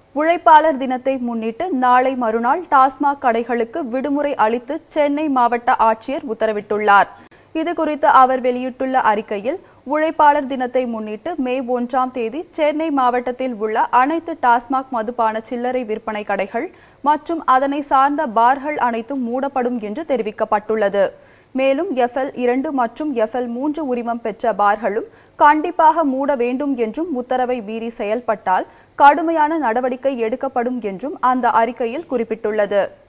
உழைப்பாளர் தினத்தை முன்னிட்டு நாளை மறுநாள் டாஸ்மாக் கடைகளுக்கு விடுமுறை அளித்து சென்னை மாவட்ட ஆட்சியர் உத்தரவிட்டுள்ளார் இது குறித்து அவர் வெளியிட்டுள்ள அறிக்கையில் உழைப்பாளர் தினத்தை முன்னிட்டு மே ஒன்றாம் தேதி சென்னை மாவட்டத்தில் உள்ள அனைத்து டாஸ்மாக் மதுபான சில்லறை விற்பனை கடைகள் மற்றும் அதனை சார்ந்த பார்கள் அனைத்தும் மூடப்படும் என்று தெரிவிக்கப்பட்டுள்ளது மேலும் எஃப்எல் இரண்டு மற்றும் எஃப்எல் மூன்று உரிமம் பெற்ற பார்களும் கண்டிப்பாக மூட வேண்டும் என்றும் உத்தரவை மீறி செயல்பட்டால் கடுமையான நடவடிக்கை எடுக்கப்படும் என்றும் அந்த அறிக்கையில் குறிப்பிட்டுள்ளது